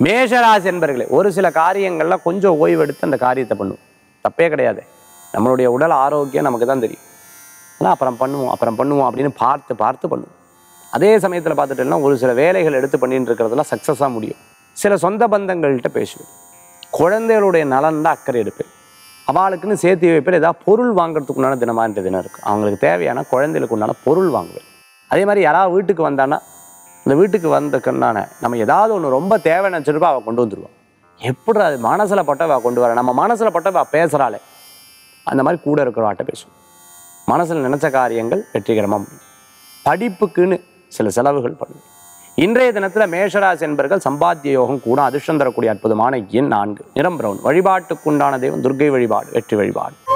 மேஷராசி என்பர்களே ஒரு சில காரியங்கள்ல கொஞ்சம் ஓய்வெடுத்து அந்த காரியத்தை பண்ணுவோம் தப்பே கிடையாது நம்மளுடைய உடல் ஆரோக்கியம் நமக்கு தான் தெரியும் ஆனால் அப்புறம் பண்ணுவோம் அப்புறம் பண்ணுவோம் அப்படின்னு பார்த்து பார்த்து பண்ணுவோம் அதே சமயத்தில் பார்த்துட்டோம்னா ஒரு சில வேலைகள் எடுத்து பண்ணிட்டு இருக்கிறதுல சக்ஸஸாக முடியும் சில சொந்த பந்தங்கள்கிட்ட பேசுவேன் குழந்தைகளுடைய நலன் தான் அக்கறை எடுப்பேன் அவளுக்குன்னு சேர்த்து வைப்பேன் ஏதாவது பொருள் வாங்குறதுக்கு உண்டான தினமா இந்த தினம் இருக்கும் அவங்களுக்கு தேவையான குழந்தைகளுக்கு உண்டான பொருள் வாங்குவேன் அதே மாதிரி யாராவது வீட்டுக்கு வந்தான்னா இந்த வீட்டுக்கு வந்ததுக்குண்டான நம்ம ஏதாவது ஒன்று ரொம்ப தேவைன்னு வச்சிருப்பா அவள் கொண்டு வந்துடுவான் எப்படி அது மனசில் பட்டவா கொண்டு வர நம்ம மனசில் பட்டவா பேசுகிறாளே அந்த மாதிரி கூட இருக்கிறவாட்ட பேசுவோம் மனசில் நினச்ச காரியங்கள் வெற்றிகரமாக முடியும் படிப்புக்குன்னு சில செலவுகள் பண்ணும் இன்றைய தினத்தில் மேஷராசி என்பர்கள் சம்பாத்திய யோகம் கூட அதிர்ஷ்டம் தரக்கூடிய அற்புதமான எண் நான்கு நிறம் பிரவுன் வழிபாட்டுக்குண்டான தெய்வம் துர்க்கை வழிபாடு வெற்றி வழிபாடு